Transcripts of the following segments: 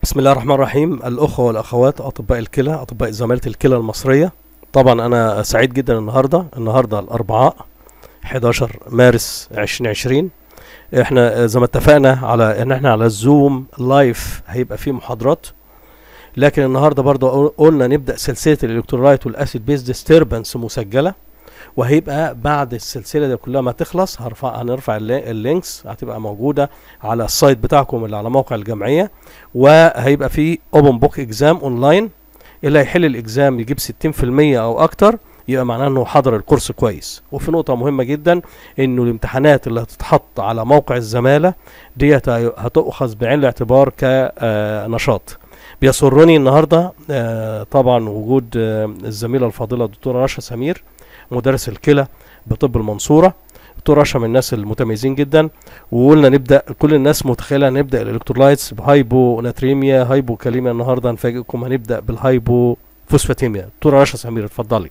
بسم الله الرحمن الرحيم الأخوة والأخوات أطباء الكلى أطباء زمالة الكلى المصرية طبعا أنا سعيد جدا النهاردة النهاردة الأربعاء 11 مارس 2020 احنا زي ما اتفقنا على ان احنا على الزوم لايف هيبقى فيه محاضرات لكن النهارده برضه قلنا نبدا سلسله الالكترولايت والاسيد بيز ديستربنس مسجله وهيبقى بعد السلسله دي كلها ما تخلص هرفع هنرفع اللي- اللينكس هتبقى موجوده على السايت بتاعكم اللي على موقع الجمعيه وهيبقى في اوبن بوك اكزام اونلاين اللي هيحل الاكزام يجيب 60% او اكتر يبقى معناه انه حضر الكورس كويس وفي نقطه مهمه جدا انه الامتحانات اللي هتتحط على موقع الزماله ديت هي- هتؤخذ بعين الاعتبار كنشاط بيسرني النهارده آه، طبعا وجود آه، الزميله الفاضله الدكتوره رشا سمير مدرس الكلى بطب المنصوره دكتور رشا من الناس المتميزين جدا وقلنا نبدا كل الناس متخيله نبدا الالكترولايتس بهايبو ناتريميا هايبو كاليميا النهارده نفاجئكم هنبدا بالهايبو فوسفاتيميا دكتوره رشا سمير اتفضلي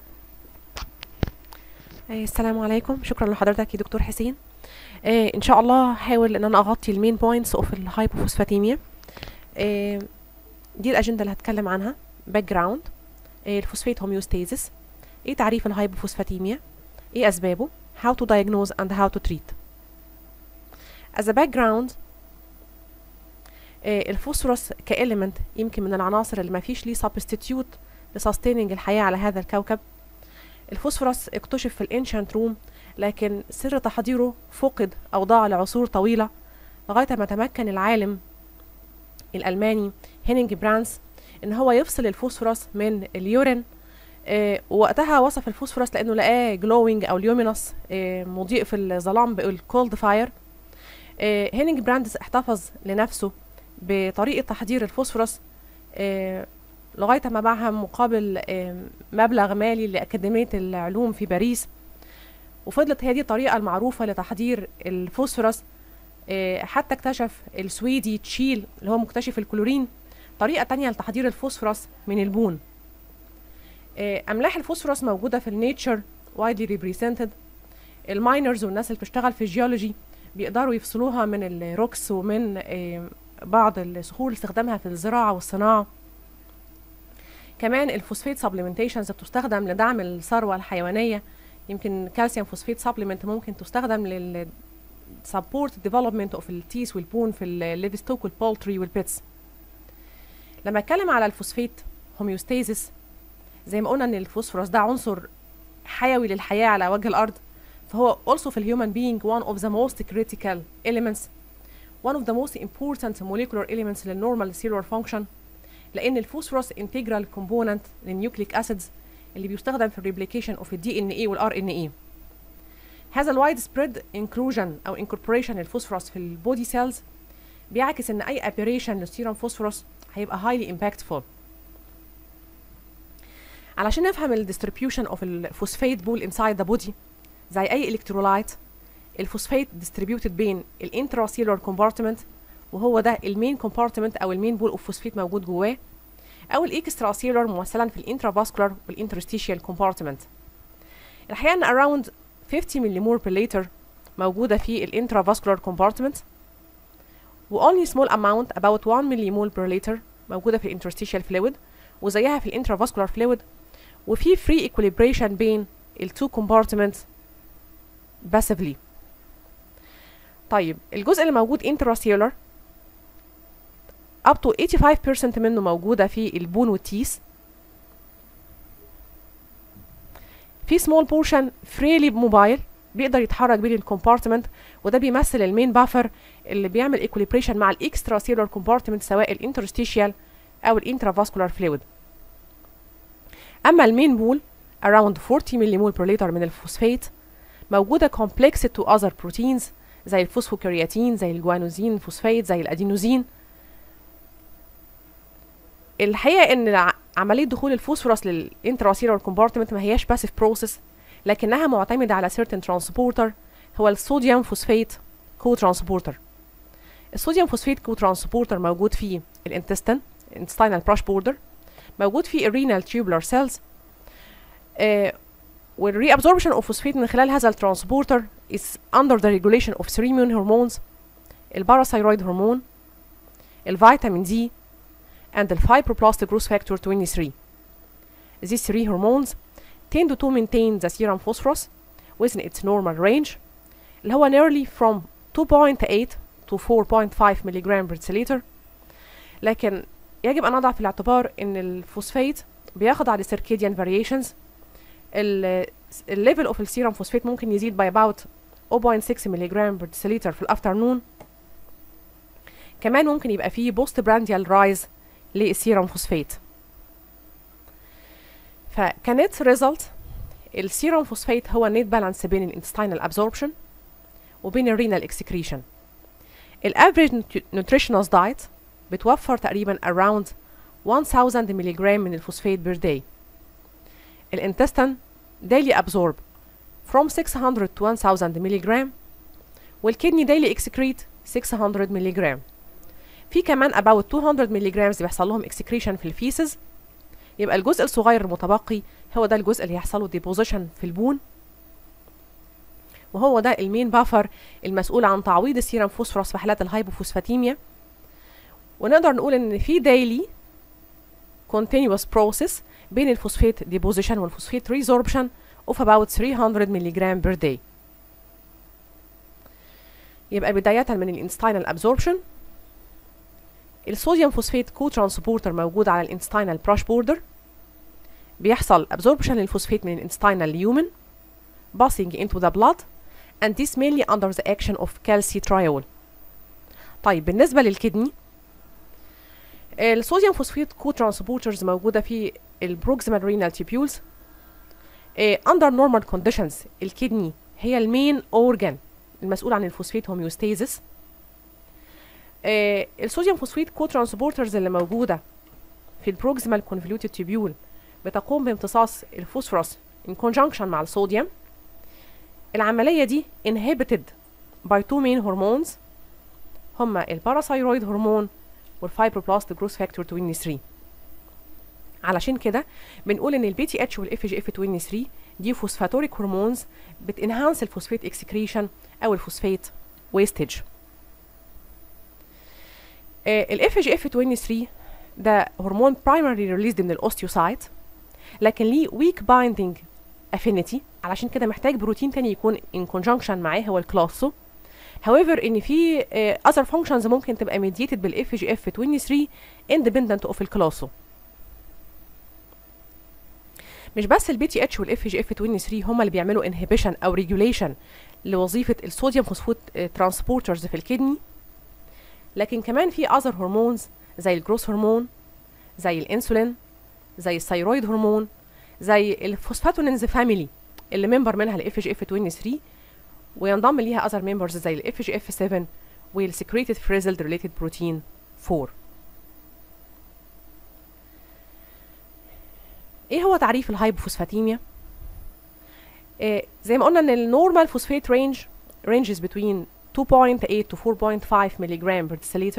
آه، السلام عليكم شكرا لحضرتك يا دكتور حسين آه، ان شاء الله هحاول ان انا اغطي المين بوينتس اوف الهايبوفوسفاتيميا آه، دي الاجنده اللي هتكلم عنها باك جراوند الفوسفات هوميوستاسيس ايه تعريف الهايبوفوسفاتيميا ايه اسبابه how to diagnose and how to treat as a background آه، الفوسفورس كإليمنت يمكن من العناصر اللي ما فيش ليه substitute لسستيننج الحياة على هذا الكوكب الفوسفورس اكتشف في الانشانت روم لكن سر تحضيره فقد أو ضاع لعصور طويلة لغاية ما تمكن العالم الألماني هينينج برانس إن هو يفصل الفوسفورس من اليورين آه وقتها وصف الفوسفورس لأنه لقاه جلوينج أو ليومينوس آه مضيء في الظلام بالكولد فاير آه هينينج براندس احتفظ لنفسه بطريقة تحضير الفوسفورس آه لغاية ما باعها مقابل آه، مبلغ مالي لأكاديمية العلوم في باريس وفضلت هي دي الطريقة المعروفة لتحضير الفوسفورس آه، حتى اكتشف السويدي تشيل اللي هو مكتشف الكلورين طريقة تانية لتحضير الفوسفورس من البون آه، أملاح الفوسفورس موجودة في النيتشر widely represented الماينرز والناس اللي بتشتغل في الجيولوجي بيقدروا يفصلوها من الروكس ومن آه، بعض الصخور لاستخدامها في الزراعة والصناعة كمان الفوسفيت سبلمنتيشنز بتستخدم لدعم الثروة الحيوانية يمكن كالسيوم فوسفيت سبلمنت ممكن تستخدم لل support development of التيس والبون في الليف ستوك والبولتري والبيتس لما اتكلم على الفوسفيت هوميوستاسيس زي ما قلنا ان الفوسفورس ده عنصر حيوي للحياة على وجه الأرض فهو also في الهيومن being one of the most critical elements one of the most important molecular elements للnormal cellular function لان الفوسفورس انتجرال كومبوننت للنيوكليك اسيدز اللي بيستخدم في الريبليكيشن اوف الدي ان اي والار ان اي هذا الوايد سبريد انكلوجن او انكوربوريشن الفوسفورس في البودي سيلز بيعكس ان اي ابيريشن للسيرم فوسفورس هيبقى هايلي امباكتفول علشان نفهم الديستريبيوشن اوف الفوسفيت بول انسايد ذا بودي زي اي الكترولايت الفوسفيت ديستريبيوتد بين الانتراسيلولار كومبارتمنت وهو ده المين كومبارتمنت او المين بول اوف فوسفيت موجود جواه او الاكسترا سيلولار ممثلا في الانترافاسكولار والانترستيشيال كومبارتمنت الحقيقه ان اراوند 50 مليمول per liter موجوده في الانترافاسكولار كومبارتمنت و only small amount about 1 مليمول per liter موجوده في الانترستيشيال فلويد وزيها في الانترافاسكولار فلويد وفي فري equilibration بين التو كومبارتمنت باسفلي طيب الجزء اللي موجود intracellular up to 85% منه موجودة في البون والتيس في small portion freely موبايل بيقدر يتحرك بين الكومبارتمنت وده بيمثل المين بافر اللي بيعمل ايكوليبريشن مع الاكسترا سيلولار كومبارتمنت سواء الانترستيشيال او الانترافاسكولار فلويد اما المين بول around 40 مليمول per liter من الفوسفات موجودة complex to other proteins زي الفوسفوكرياتين زي الجوانوزين فوسفات زي الادينوزين الحقيقه ان ع- عمليه دخول الفوسفورس للانتراسيلولار كومبارتمنت ما هياش باسيف بروسيس لكنها معتمده على certain ترانسبورتر هو الصوديوم فوسفات كو ترانسبورتر الصوديوم فوسفات كو ترانسبورتر موجود في الانتستين intestinal brush border موجود في الرينال tubular cells آه والري absorption of phosphate من خلال هذا الترانسبورتر is under the regulation of three immune hormones الباراثايرويد هرمون الفيتامين دي and the fibroblast growth factor 23. These three hormones tend to maintain the serum phosphorus within its normal range اللي هو nearly from 2.8 to 4.5 ملغ per deciliter لكن يجب أن نضع في الاعتبار إن الفوسفات بيخضع للcircadian variations الليفل اوف السيرم فوسفات ممكن يزيد by about 0.6 ملغ per deciliter في الافترنون كمان ممكن يبقى فيه بوست برانديال رايز للسيرم فوسفات فكانت ريزلت السيرم فوسفات هو النيت بالانس بين الانتستينال ابزوربشن وبين الرينال اكسكريشن الافريج نوتريشنال دايت بتوفر تقريبا around 1000 ملغ من الفوسفات بير داي الانتستين daily absorb from 600 to 1000 ملغ والكدني daily excrete 600 ملغ في كمان about 200 ملغ بيحصل لهم excretion في الفيسز يبقى الجزء الصغير المتبقي هو ده الجزء اللي هيحصل له ديبوزيشن في البون وهو ده المين بافر المسؤول عن تعويض السيرم فوسفورس في حالات الهايبوفوسفاتيميا ونقدر نقول ان في دايلي continuous process بين الفوسفات ديبوزيشن والفوسفات ريزوربشن of about 300 ملغ per day يبقى بداية من الانستينال ابزوربشن الصوديوم فوسفات كو ترانسبورتر موجود على الانستينال براش بوردر بيحصل absorption للفوسفات من الانستينال ليومن passing into the blood and this mainly under the action of calcitriol طيب بالنسبة للكدني الصوديوم فوسفات كو ترانسبورترز موجودة في البروكسيمال رينال تيبيولز under normal conditions الكدني هي المين اورجان المسؤول عن الفوسفات هوميوستيزس آه الصوديوم فوسفات كو ترانسبورترز اللي موجوده في البروكسيمال كونفوليوتد تيبيول بتقوم بامتصاص الفوسفورس in conjunction مع الصوديوم العمليه دي inhibited by two main hormones هما الباراثايرويد هرمون والفايبروبلاست جروث فاكتور 23 علشان كده بنقول ان البي تي اتش والاف جي اف 23 دي فوسفاتوريك هرمونز بتنهانس الفوسفات اكسكريشن او الفوسفات ويستج الاف جي اف 23 ده هرمون برايمري ريليزد من الاوستيوسايت لكن ليه ويك بايندينج افينيتي علشان كده محتاج بروتين تاني يكون ان كونجنكشن معاه هو الكلاسو however ان في uh, other functions ممكن تبقى mediated بالاف جي اف 23 independent of الكلاسو مش بس البي تي اتش والاف جي اف 23 هما اللي بيعملوا انهبيشن او ريجوليشن لوظيفه الصوديوم فوسفات ترانسبورترز في الكدني لكن كمان في اذر هرمونز زي الجروث هرمون زي الانسولين زي الثيرويد هرمون زي الفوسفاتونينز فاميلي اللي ممبر منها الاف جي اف 23 وينضم ليها اذر ممبرز زي الاف جي اف 7 والسكريتد فريزلد ريليتد بروتين 4 ايه هو تعريف الهايبوفوسفاتيميا إيه زي ما قلنا ان النورمال فوسفات رينج ranges between 2.8 to 4.5 ملغ per deciliter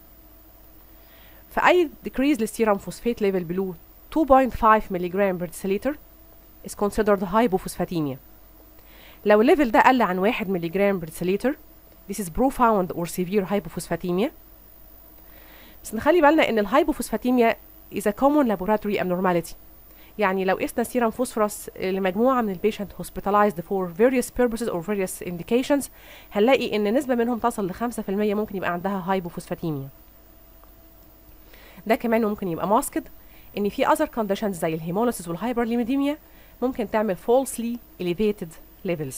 فأي decrease للسيرم فوسفات level below 2.5 ملغ per deciliter is considered hypophosphatemia لو الليفل ده قل عن 1 ملغ per deciliter this is profound or severe hypophosphatemia بس نخلي بالنا ان الهايبوفوسفاتيميا is a common laboratory abnormality يعني لو قسنا سيرم فوسفورس لمجموعة من البيشنت hospitalized for various purposes or various indications هنلاقي ان نسبة منهم تصل ل 5% ممكن يبقى عندها هايبوفوسفاتيميا ده كمان ممكن يبقى ماسكد ان في other conditions زي الهيموليسيس والهايبرليميديميا ممكن تعمل falsely elevated levels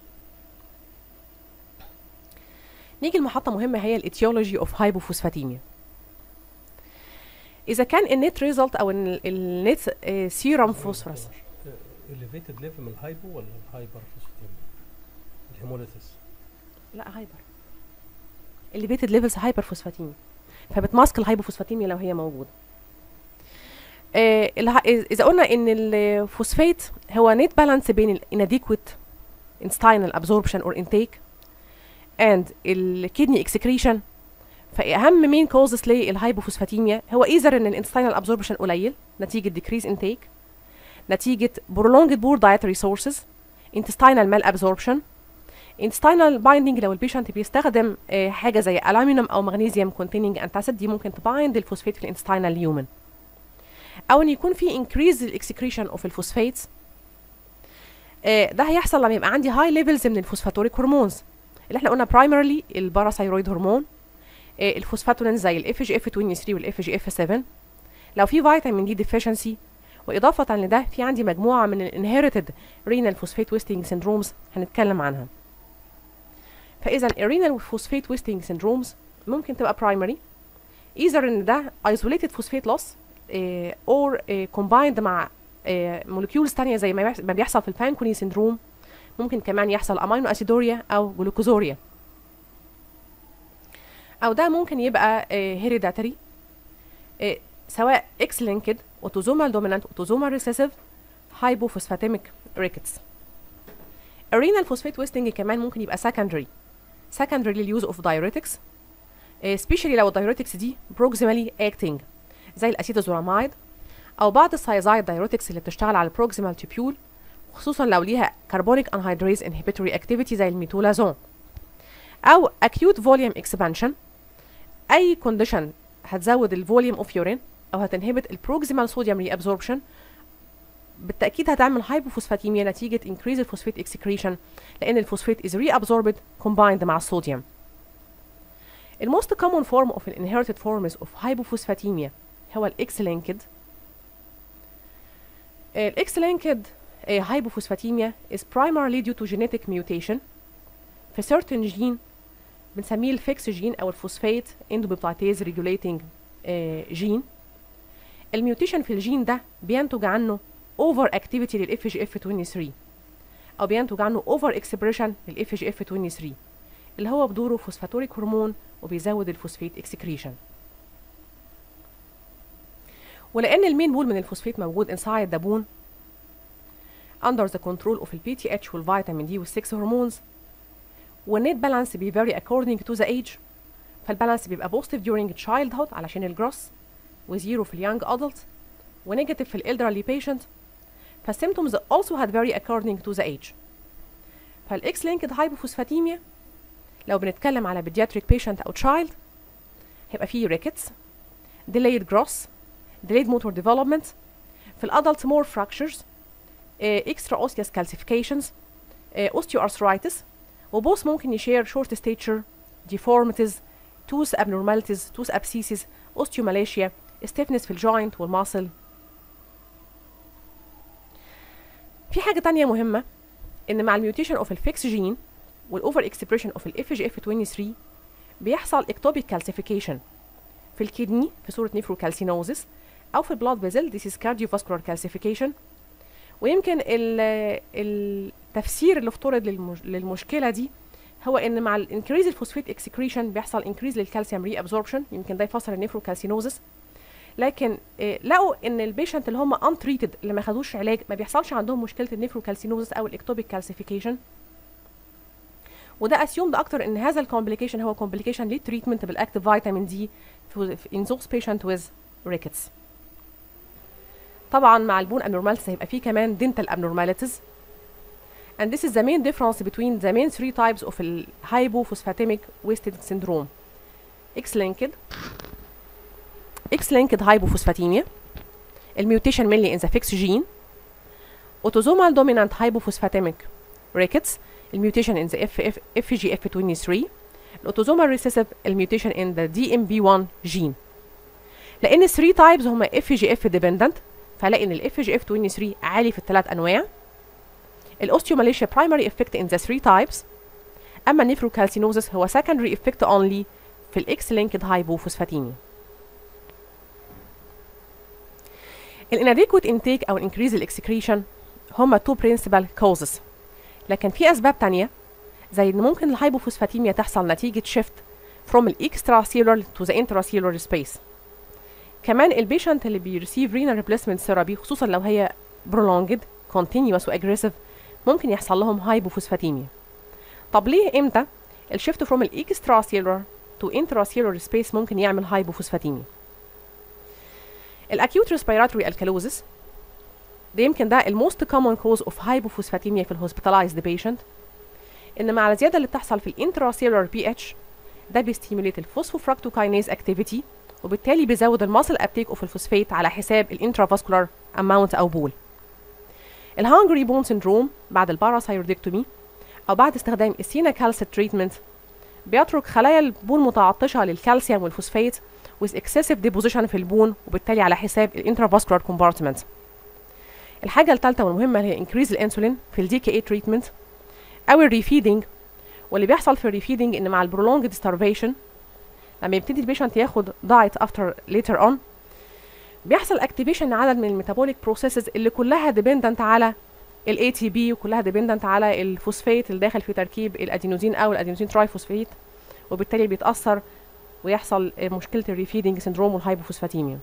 نيجي لمحطة مهمة هي الاتيولوجي اوف هايبوفوسفاتيميا اذا كان النت ريزلت او النت سيرم فوسفورس elevated level من الهايبو ولا الهايبر فوسفاتيميا الهيموليثيس لا هايبر elevated levels هايبر فوسفاتيميا فبتماسك الهايبوفوسفاتيميا لو هي موجوده آه اذا قلنا ان الفوسفات هو نت بالانس بين الاناديكويت intestinal absorption or intake and الكدني excretion فاهم مين كوزس للهايبوفوسفاتيميا هو ايذر ان الانستينال ابزوربشن قليل نتيجه ديكريز انتيك نتيجه prolonged poor dietary sources intestinal malabsorption intestinal binding لو البيشنت بيستخدم آه، حاجه زي الومنيوم او مغنيسيوم containing antacid دي ممكن تبايند الفوسفات في الانتستينال اليومن او ان يكون في increase الاكسكريشن اوف الفوسفاتس آه، ده هيحصل لما يبقى عندي هاي ليفلز من الفوسفاتوريك هرمونز اللي احنا قلنا برايمرلي الباراثايرويد هرمون آه، الفوسفاتولين زي الاف جي اف 23 والاف جي اف 7 لو في فيتامين دي ديفيشنسي واضافه لده في عندي مجموعه من الانهيرتد رينال فوسفات ويستنج سيندرومز هنتكلم عنها فاذا الرينال فوسفات ويستنج سيندرومز ممكن تبقى برايمري ايذر ان ده isolated فوسفات لوس اور combined مع مولكيولز تانية زي ما بيحص- ما بيحصل في البانكوني سيندروم ممكن كمان يحصل امينو اسيدوريا او جلوكوزوريا او ده ممكن يبقى هيريداتري سواء اكس لينكد اوتوزومال دومينانت اوتوزومال ريسيسيف هايبوفوسفاتيميك ريكتس الرينال فوسفات ويستنج كمان ممكن يبقى سكندري سكندري لليوز اوف دايوريتكس سبيشالي لو الدايوريتكس دي بروكسيمالي اكتنج زي الاسيتازورامايد او بعض السايزايد دايوريتكس اللي بتشتغل على البروكسيمال تيبيول خصوصا لو ليها كربونيك انهيدريز انهبيتوري اكتيفيتي زي الميتولازون او acute volume expansion اي كونديشن هتزود الفوليوم اوف يورين او هتنهبت البروكسيمال صوديوم ري ابزوربشن بالتاكيد هتعمل هايبوفوسفاتيميا نتيجه increase الفوسفات اكسكريشن لان الفوسفات is reabsorbed combined مع الصوديوم الموست common form of an inherited forms of hypophosphatemia هو الاكس linked الاكس linked uh, hypophosphatemia is primarily due to genetic mutation في certain gene بنسميه الفيكس جين او الفوسفات اندوبيبتايتيز ريجوليتنج جين الميوتيشن في الجين ده بينتج عنه اوفر اكتيفيتي للاف جي اف 23 او بينتج عنه اوفر اكسبريشن للاف جي اف 23 اللي هو بدوره فوسفاتوريك هرمون وبيزود الفوسفات اكسكريشن ولان المين بول من الفوسفات موجود انسايد ذا بون under the control of البي تي اتش والفيتامين دي والسكس هرمونز والنيت بالانس بي vary according to the age فالبالانس بيبقى positive during childhood علشان الجروس وزيرو في اليانج adult ونيجاتيف في الالدرلي patient فالسيمتومز also had vary according to the age فالاكس linked hypophosphatemia لو بنتكلم على pediatric patient او child هيبقى فيه rickets delayed growth delayed motor development في الادلت more fractures uh, extra osseous calcifications uh, osteoarthritis وبوث ممكن يشير short stature deformities tooth abnormalities tooth abscesses osteomalacia stiffness في الجوينت والماسل في حاجة تانية مهمة إن مع الميوتيشن اوف الفيكس جين والأوفر اكسبريشن اوف الاف جي اف 23 بيحصل اكتوبيك كالسيفيكيشن في الكدني في صورة نيفروكالسينوزس أو في البلاد فيزل this is cardiovascular calcification ويمكن ال- التفسير اللي افترض للمش... للمشكله دي هو ان مع الانكريز الفوسفات اكسكريشن بيحصل انكريز للكالسيوم ري ابزوربشن يمكن ده يفسر النيفروكالسينوزس لكن آه، لقوا ان البيشنت اللي هم ان تريتد اللي ما خدوش علاج ما بيحصلش عندهم مشكله النيفروكالسينوزس او الاكتوبيك كالسيفيكيشن وده اسيومد اكتر ان هذا الكومبليكيشن هو كومبليكيشن للتريتمنت بالاكتيف فيتامين دي in those patient with rickets طبعا مع البون abnormalities هيبقى فيه كمان dental abnormalities and this is the main difference between the main three types of the hypophosphatemic wasted syndrome X-linked X-linked hypophosphatemia الميوتيشن mainly in the fixed gene autosomal dominant hypophosphatemic rickets الميوتيشن in the FF, FGF23 الاوتوزومال ريسيسيف الميوتيشن in the DMB1 gene لان ال 3 types هما FGF dependent فلاقي ان ال FGF23 عالي في الثلاث انواع الاوستيوماليشيا primary effect in the three types اما النيفروكالسينوزس هو secondary effect only في الاكس linked hypophosphatemia الinadequate intake او increase الاكسكريشن هما two principal causes لكن في اسباب تانية زي ان ممكن الهايبوفوسفاتيميا تحصل نتيجة shift from الاكستراسيلولر to the intracellular space كمان البيشنت اللي بيرسيف renal replacement therapy خصوصا لو هي prolonged continuous و aggressive ممكن يحصل لهم هايبوفوسفاتيميا طب ليه امتى الشيفت فروم الاكستراسيلولر تو intracellular space ممكن يعمل هايبوفوسفاتيميا الاكيوت ريسبيراتوري الكالوزس ده يمكن ده الموست common cause of hypophosphatemia في الهوسبيتالايزد patient ان مع الزياده اللي بتحصل في الانتراسيلولار بي اتش ده بيستيموليت الفوسفوفراكتوكاينيز اكتيفيتي وبالتالي بيزود الماسل ابتيك اوف الفوسفات على حساب الانترافاسكولار اماونت او بول الهانجري بون سيندروم بعد الباراثايرودكتومي او بعد استخدام السينا كالسيت تريتمنت بيترك خلايا البون متعطشه للكالسيوم والفوسفات with excessive deposition في البون وبالتالي على حساب الانترافاسكولار كومبارتمنت الحاجه الثالثه والمهمه هي انكريز الانسولين في الدي كي اي تريتمنت او الريفيدنج واللي بيحصل في الريفيدنج ان مع البرولونجد starvation لما يبتدي البيشنت ياخد دايت افتر ليتر اون بيحصل اكتيفيشن عدد من الميتابوليك بروسيسز اللي كلها ديبندنت على الاي تي بي وكلها ديبندنت على الفوسفات اللي داخل في تركيب الادينوزين او الادينوزين تراي فوسفات وبالتالي بيتاثر ويحصل مشكله الريفيدنج سيندروم والهايبوفوسفاتيميا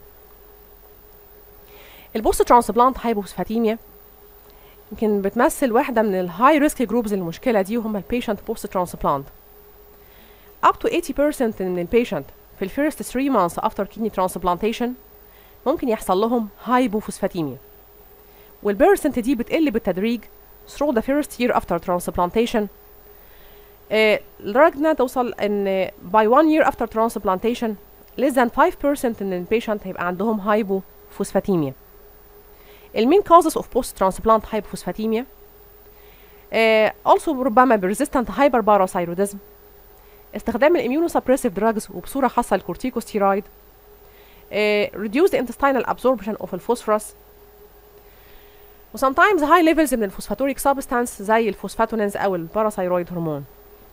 البوست ترانسبلانت هايبوفوسفاتيميا يمكن بتمثل واحده من الهاي ريسك جروبز للمشكله دي وهم البيشنت بوست ترانسبلانت up to 80% من البيشنت في الفيرست 3 months after kidney transplantation ممكن يحصل لهم هايبوفوسفاتيميا والبيرسنت دي بتقل بالتدريج through the first year after transplantation آه، لدرجة انها توصل ان by one year after transplantation less than 5% من البيشنت هيبقى عندهم هايبوفوسفاتيميا المين causes of post transplant hypophosphatemia آه، also ربما persistent hyperparathyroidism استخدام الاميونوسبريسيف دراجز وبصوره خاصه الكورتيكوستيرويد uh, reduce the intestinal absorption of الفوسفورس و sometimes high levels من الفوسفاتوريك substance زي الفوسفاتونينز او الباراثايرويد هرمون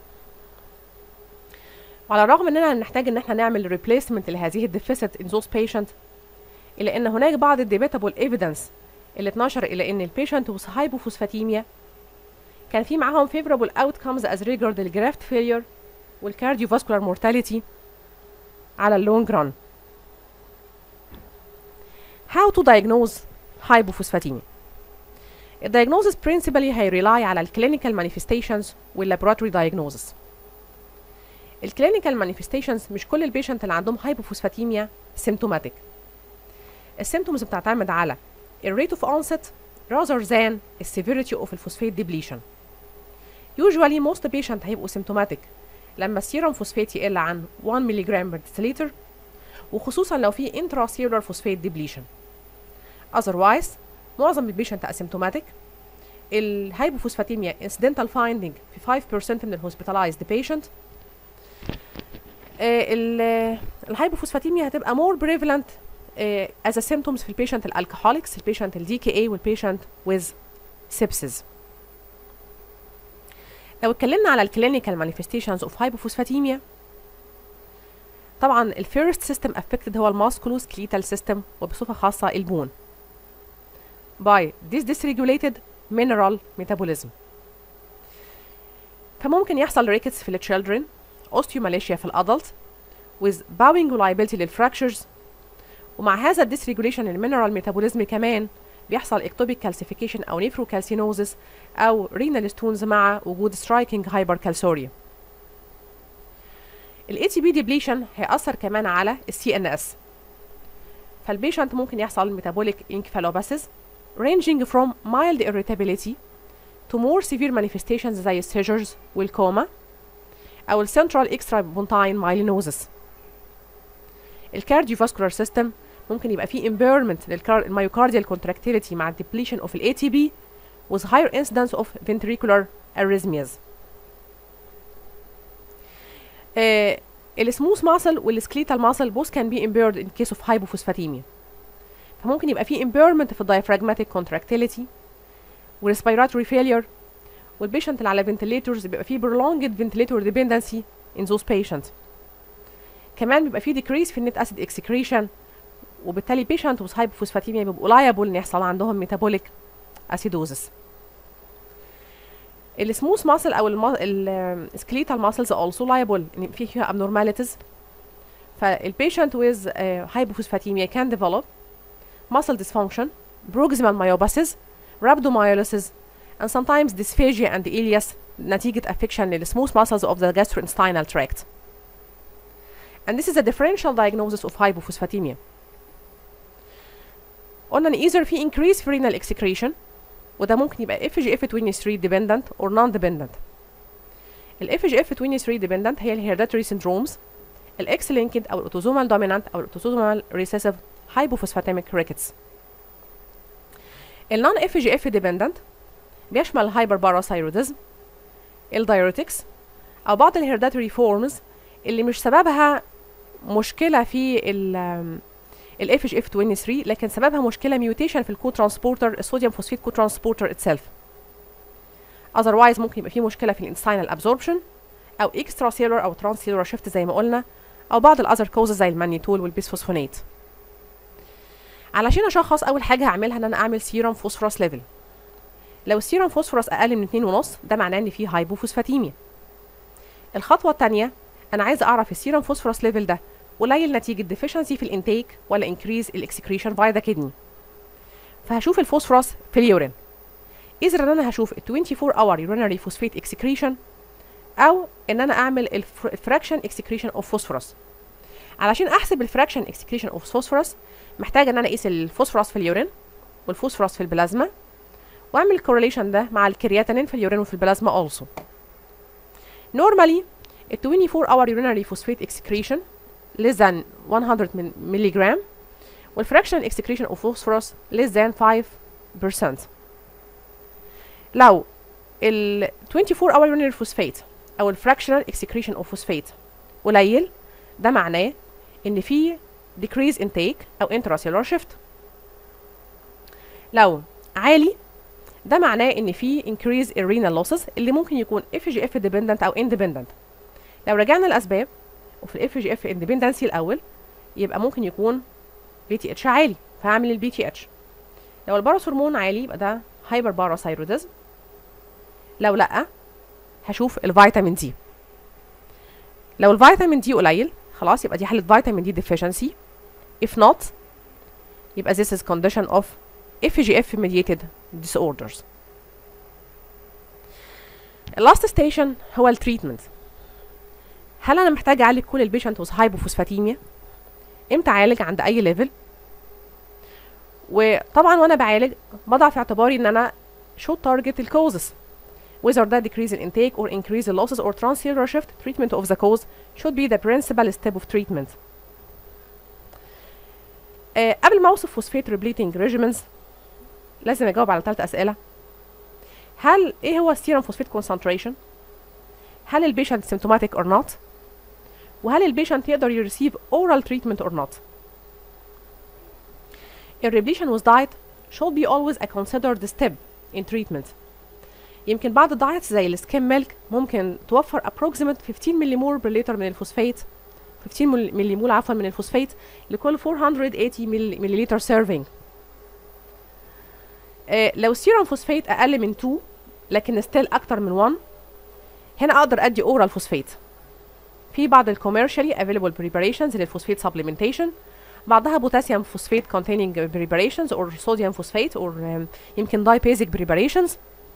وعلى الرغم اننا نحتاج ان احنا نعمل replacement لهذه الديفيسيت in those patient الا ان هناك بعض الديبيتابل evidence اللي اتنشر الى ان البيشنت with hypophosphatemia كان في معاهم favorable outcomes as regard the graft failure والكارديوفاسكولار مورتاليتي على اللونج ران How to diagnose hypophosphatemia الدياجنوزس principally هيريلاي على الكلينيكال manifestations واللابوراتوري diagnosis الكلينيكال manifestations مش كل البيشنت اللي عندهم hypophosphatemia symptomatic السيمتومز بتعتمد على الريت اوف onset rather than the severity of الفوسفات depletion usually most patient هيبقوا symptomatic لما السيرم فوسفات يقل عن 1 ملي جرام بر ديسليتر وخصوصا لو في intracellular phosphate depletion otherwise معظم البيشنت اسيمتوماتيك الهايبوفوسفاتيميا incidental finding في 5% من الهوسبيتالايزد بيشنت الهايبوفوسفاتيميا هتبقى more prevalent uh, as a symptoms في البيشنت الالكحوليكس البيشنت الدي كي اي والبيشنت with sepsis لو اتكلمنا على الكلينيكال مانيفستيشنز اوف هايبوفوسفاتيميا طبعا الفيرست سيستم افكتد هو الماسكولوسكليتال سيستم وبصفه خاصه البون by this dysregulated mineral metabolism فممكن يحصل ريكتس في التشيلدرن osteomalacia في الادلت with bowing liability للفراكشرز ومع هذا الديسريجوليشن المينرال ميتابوليزم كمان بيحصل اكتوبيك كالسيفيكيشن او نيفروكالسينوزس او رينال ستونز مع وجود سترايكنج هايبركالسوريا الاي تي بي ديبليشن هيأثر كمان على السي ان اس فالبيشنت ممكن يحصل ميتابوليك انكفالوباسيس ranging from mild irritability to more severe manifestations زي السيجرز والكوما او السنترال اكسترا بونتاين مايلينوزس الكارديوفاسكولار سيستم ممكن يبقى فيه impairment للميوكارديال contractility مع depletion of ال ATP with higher incidence of ventricular arrhythmias. Uh, السموث ماسل والسكليتال ماسل both can be impaired in case of hypophosphatemia. فممكن يبقى فيه impairment في diaphragmatic contractility respiratory failure والبيشنت اللي على ventilators بيبقى فيه prolonged ventilator dependency in those patients. كمان بيبقى فيه decrease في النت acid excretion وبالتالي patient with hypophosphatemia بيبقوا liable ان يحصل عندهم metabolic acidosis. السموث ماسل او السكليتال ماسلز also liable ان في فيها abnormalities فالبيشنت with uh, hypophosphatemia can develop muscle dysfunction, proximal myobasis, rhabdomyolysis, and sometimes dysphagia and ileus نتيجة affection للسموث muscles of the gastrointestinal tract. And this is a differential diagnosis of hypophosphatemia. قلنا ان either في increase في renal excretion وده ممكن يبقى FGF 23 dependent or non dependent. الاف جي اف 23 ديبندنت هي الهيرداتوري سيندرومز الاكس لينكد او الاوتوزومال دومينانت او الاوتوزومال ريسيسيف هايبوفوسفاتيميك ريكتس النون اف جي اف ديبندنت بيشمل الهايبر باراثايروديزم الدايوريتكس او بعض الهيرداتوري فورمز اللي مش سببها مشكله في الاف جي اف 23 لكن سببها مشكله ميوتيشن في الكو ترانسبورتر الصوديوم فوسفيت كو ترانسبورتر اتسيلف otherwise ممكن يبقى في مشكله في الانساينال ابزوربشن او اكسترا سيلولر او ترانس سيلولر شيفت زي ما قلنا او بعض الاذر كوزز زي المانيتول والبيسفوسفونات علشان اشخص اول حاجه هعملها ان انا اعمل سيرم فوسفورس ليفل لو السيرم فوسفورس اقل من 2.5 ده معناه ان فيه هايبوفوسفاتيميا الخطوه الثانيه انا عايزه اعرف السيرم فوسفورس ليفل ده قليل نتيجه ديفيشنسي في الانتيك ولا انكريز الاكسكريشن باي ذا كدني فهشوف الفوسفورس في اليورين اذا ان انا هشوف ال 24 اور urinary phosphate excretion او ان انا اعمل الفراكشن اكسكريشن اوف فوسفورس علشان احسب الفراكشن اكسكريشن اوف فوسفورس محتاجه ان انا اقيس الفوسفورس في اليورين والفوسفورس في البلازما واعمل الكورليشن ده مع الكرياتينين في اليورين وفي البلازما also normally ال 24 hour urinary phosphate excretion less than 100 ملغ والفراكشن excretion of phosphorus less than 5% لو ال 24 hour urinary phosphate او الفراكشنال excretion of phosphate قليل ده معناه ان في decrease intake او intracellular shift لو عالي ده معناه ان في increase in renal losses اللي ممكن يكون FGF dependent او independent لو رجعنا الاسباب وفي الاف جي اف اندبندنسي الاول يبقى ممكن يكون بي تي اتش عالي فهعمل البي تي اتش لو الباراث هرمون عالي يبقى ده هايبر باراثايروديزم لو لا هشوف الفيتامين دي لو الفيتامين دي قليل خلاص يبقى دي حاله فيتامين دي deficiency if not يبقى this is condition of FGF mediated disorders last station هو التريتمنت هل انا محتاج اعالج كل البيشنت وذ هايبوفوسفاتيميا امتى اعالج عند اي ليفل وطبعا وانا بعالج بضع في اعتباري ان انا should target the causes whether that decrease in intake or increase in losses or transcellular shift treatment of the cause should be the principal step of treatment آه قبل ما اوصف فوسفيت ريبليتنج ريجيمنز لازم اجاوب على ثلاث اسئله هل ايه هو السيرم فوسفيت كونسنتريشن هل البيشنت symptomatic or not وهل البيشنت يقدر يريسيف oral treatment or not الريبليشن with diet should be always a considered step in treatment يمكن بعض الدايتس زي السكيم ميلك ممكن توفر approximate 15 مليمول بر لتر من الفوسفات 15 مليمول عفوا من الفوسفات لكل 480 مليلتر سيرفينج آه لو السيرم فوسفات اقل من 2 لكن ستيل اكتر من 1 هنا اقدر ادي اورال فوسفات في بعض الكوميرشالي افيلبل بريباريشنز للفوسفات سبلمنتيشن بعضها بوتاسيوم فوسفات containing preparations or sodium phosphate or um, يمكن دايبيزك بريباريشنز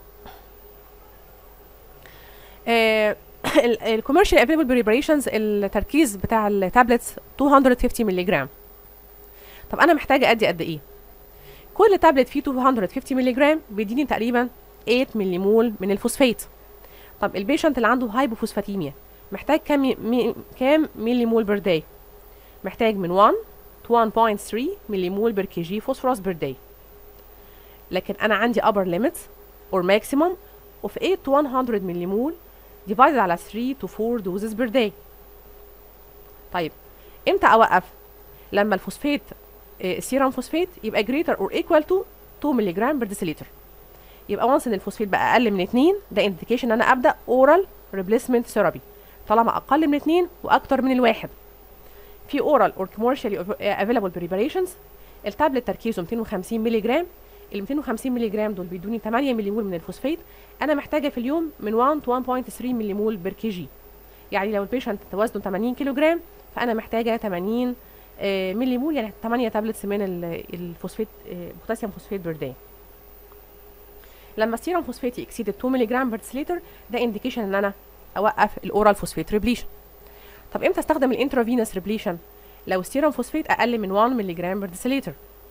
الكوميرشال افيلبل بريباريشنز التركيز بتاع التابلتس 250 مللي جرام طب انا محتاجه ادي قد ايه كل تابلت فيه 250 مللي جرام بيديني تقريبا 8 ملي مول من الفوسفات طب البيشنت اللي عنده هايبوفوسفاتيميا محتاج كام مي... كام ملي مول بير داي محتاج من 1 to 1.3 ملي مول بير كي جي فوسفورس بير داي لكن انا عندي upper limit or maximum of 8 to 100 ملي مول divided على 3 to 4 doses per day طيب امتى اوقف لما الفوسفات السيرم فوسفات يبقى greater or equal to 2 ملي جرام بر ديسيليتر يبقى وانس ان الفوسفات بقى اقل من 2 ده انديكيشن ان انا ابدا اورال ريبليسمنت ثيرابي طالما اقل من 2 واكتر من الواحد في اورال اور كوميرشالي افيلابل بريباريشنز التابلت تركيزه 250 مللي جرام ال 250 مللي جرام دول بيدوني 8 ملي مول من الفوسفات انا محتاجه في اليوم من 1 to 1.3 ملي مول بير كي جي يعني لو البيشنت وزنه 80 كيلو جرام فانا محتاجه 80 ملي مول يعني 8 تابلتس من الفوسفات بوتاسيوم فوسفات بير داي لما السيرم فوسفاتي اكسيد 2 ملي جرام بير ديسليتر ده انديكيشن ان انا اوقف الاورال فوسفات ريبليشن طب امتى استخدم الانترافينوس ريبليشن لو السيرم فوسفات اقل من 1 ملي جرام بير ديسليتر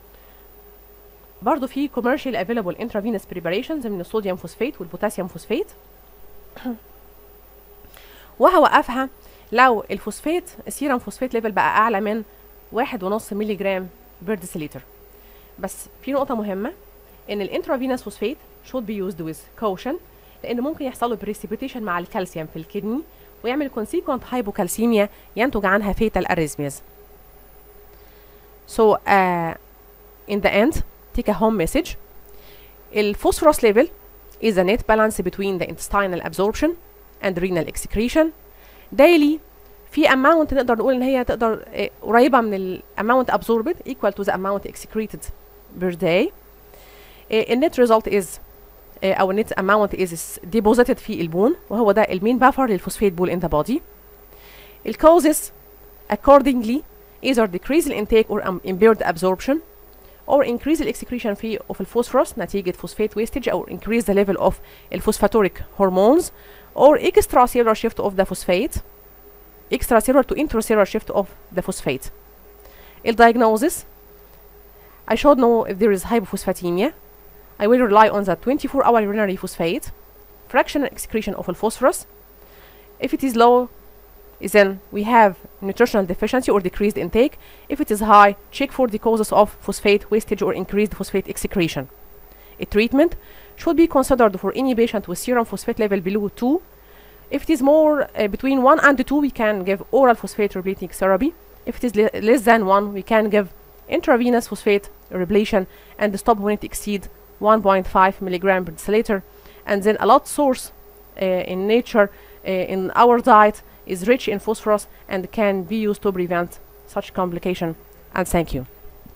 برضه في commercial available intravenous preparations من الصوديوم فوسفات والبوتاسيوم فوسفات وهوقفها لو الفوسفات السيرم فوسفات ليفل بقى اعلى من واحد ونص مللي جرام بير ديسيليتر بس في نقطة مهمة ان الانترافينوس فوسفات should be used with caution لان ممكن يحصل له بريسيبيتيشن مع الكالسيوم في الكدني ويعمل consequent hypocalcemia ينتج عنها fatal arrhythmias. So uh, in the end take a home message الفوسفورس level is a net balance between the intestinal absorption and renal excretion daily في amount نقدر نقول ان هي تقدر آه، قريبه من ال amount absorbed equal to the amount excreted per day آه، النت result is آه، او النت amount is deposited في البون وهو ده المين بافر للفوسفات بول in the body ال causes accordingly either decrease the intake or um, impaired absorption or increase the excretion في of الفوسفورس نتيجة فوسفات wastage or increase the level of الفوسفاتوريك hormones or extracellular shift of the phosphate extracellular to intracellular shift of the phosphate. ال diagnosis I should know if there is hypophosphatemia. I will rely on the 24 hour urinary phosphate, fractional excretion of phosphorus. If it is low, then we have nutritional deficiency or decreased intake. If it is high, check for the causes of phosphate wastage or increased phosphate excretion. A treatment should be considered for any patient with serum phosphate level below 2 if it is more uh, between 1 and 2, we can give oral phosphate reablating therapy. If it is le- less than 1, we can give intravenous phosphate reablation and stop when it exceeds 1.5 milligram per deciliter. And then a lot source uh, in nature, uh, in our diet, is rich in phosphorus and can be used to prevent such complication. And thank you.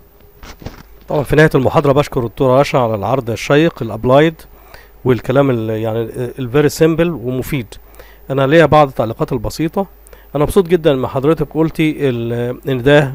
طبعا في نهايه المحاضره بشكر الدكتوره رشا على العرض الشيق الابلايد والكلام ال يعني الفيري سيمبل ومفيد انا ليا بعض التعليقات البسيطه انا مبسوط جدا لما حضرتك قلتي ال- ان ده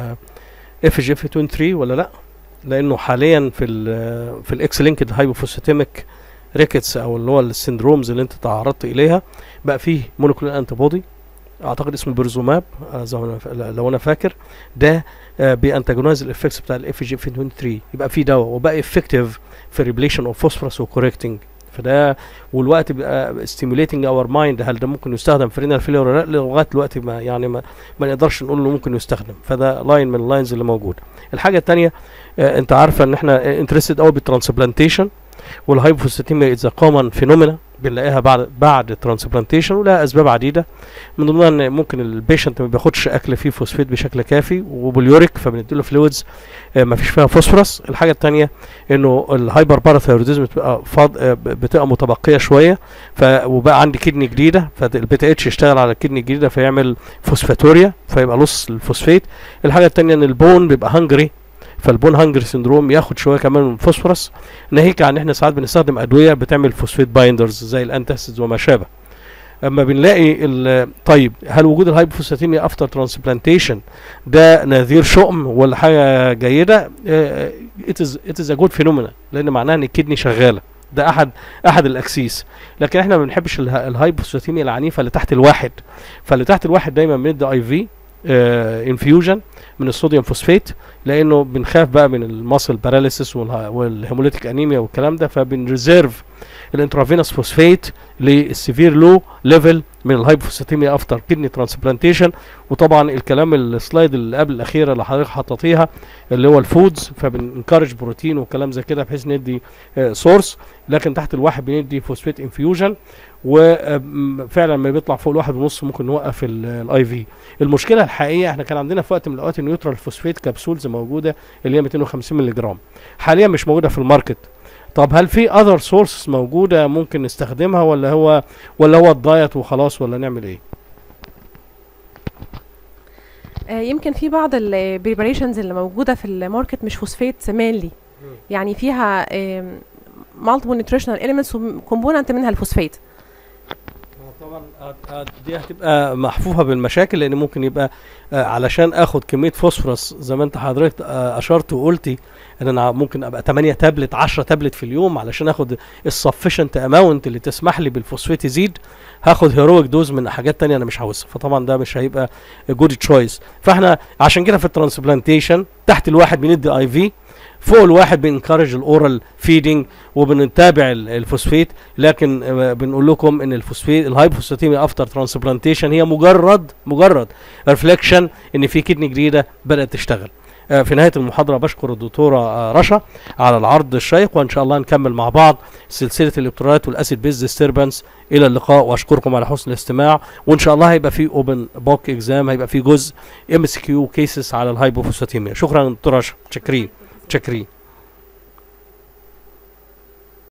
اف جي اف 23 ولا لا لانه حاليا في ال في الاكس لينكد هايبوفوسيتيميك ريكتس او اللي هو السندرومز اللي انت تعرضت اليها بقى فيه مونوكلونال انتي بودي اعتقد اسمه بيرزوماب آه، زي ما أنا ف- لو انا فاكر ده بيانتاجونايز الافكتس بتاع الاف جي اف 23 يبقى في دواء وبقى افكتيف في ريبليشن اوف فوسفورس وكوركتنج فده والوقت بيبقى ستيموليتنج اور مايند هل ده ممكن يستخدم في رينال فيلير ولا لا لغايه دلوقتي ما يعني ما, ما نقدرش نقول انه ممكن يستخدم فده لاين من اللاينز اللي موجود الحاجه الثانيه انت عارفه ان احنا انترستد قوي بالترانسبلانتيشن والهايبوفوسيتيميا از كومن فينومينا بنلاقيها بعد بعد الترانسبلانتيشن ولها اسباب عديده من ضمنها ان ممكن البيشنت ما بياخدش اكل فيه فوسفيت بشكل كافي وبوليوريك فبنديله فلويدز ما فيش فيها فوسفورس الحاجه الثانيه انه الهايبر باراثايروديزم بتبقى فاض آه، ب- بتبقى متبقيه شويه ف وبقى عندي كدني جديده فالبيتا اتش يشتغل على الكدني الجديده فيعمل فوسفاتوريا فيبقى لص الفوسفيت الحاجه الثانيه ان البون بيبقى هنجري فالبون هنجري سندروم ياخد شويه كمان من الفوسفورس ناهيك عن احنا ساعات بنستخدم ادويه بتعمل فوسفيت بايندرز زي الانتاسيدز وما شابه اما بنلاقي ال- طيب هل وجود الهايبوفوسفاتيميا افتر ترانسبلانتيشن ده نذير شؤم ولا حاجه جيده ات از ات از ا جود فينومينا لان معناها ان الكدني شغاله ده احد احد الاكسيس لكن احنا ما بنحبش اله- الهايبوفوسفاتيميا العنيفه اللي تحت الواحد فاللي تحت الواحد دايما بندي اي في انفيوجن من الصوديوم فوسفات لانه بنخاف بقى من الماسل باراليسيس والهيموليتيك انيميا والكلام ده فبنريزيرف الانترافينوس فوسفات للسيفير لو ليفل من الهايبوفوسفاتيميا افتر كدني ترانسبلانتيشن وطبعا الكلام السلايد اللي قبل الاخيره اللي حضرتك حطيتيها اللي هو الفودز فبنكارج بروتين وكلام زي كده بحيث ندي سورس لكن تحت الواحد بندي فوسفات انفيوجن وفعلا ما بيطلع فوق الواحد ونص ممكن نوقف الاي في المشكله الحقيقيه احنا كان عندنا في وقت من الاوقات النيوترال فوسفات كبسولز موجوده اللي هي 250 مللي جرام حاليا مش موجوده في الماركت طب هل في اذر سورس موجوده ممكن نستخدمها ولا هو ولا هو الدايت وخلاص ولا نعمل ايه آه، يمكن في بعض البريباريشنز اللي موجوده في الماركت مش فوسفات مانلي يعني فيها مالتيبل نيوتريشنال اليمنتس وكومبوننت منها الفوسفات طبعا دي هتبقى محفوفه بالمشاكل لان ممكن يبقى آه، علشان اخد كميه فوسفورس زي ما انت حضرتك آه، اشرت وقلتي ان انا ممكن ابقى 8 تابلت 10 تابلت في اليوم علشان اخد السفشنت اماونت اللي تسمح لي بالفوسفات يزيد هاخد هيرويك دوز من حاجات تانية انا مش عاوزها فطبعا ده مش هيبقى جود تشويس فاحنا عشان كده في الترانسبلانتيشن تحت الواحد بندي اي في فوق الواحد بنكارج الاورال فيدنج وبنتابع ال- الفوسفيت لكن آه، بنقول لكم ان الفوسفيت الهايبوفوسفاتيميا افتر ترانسبلانتيشن هي مجرد مجرد ريفليكشن ان في كدني جديده بدات تشتغل آه، في نهايه المحاضره بشكر الدكتوره آه، رشا على العرض الشيق وان شاء الله نكمل مع بعض سلسله الالكترونات والاسيد بيز ديستربنس الى اللقاء واشكركم على حسن الاستماع وان شاء الله هيبقى في اوبن بوك اكزام هيبقى في جزء ام اس كيو كيسز على الهايبوفوسفاتيميا شكرا دكتوره رشا متشكرين متشكرين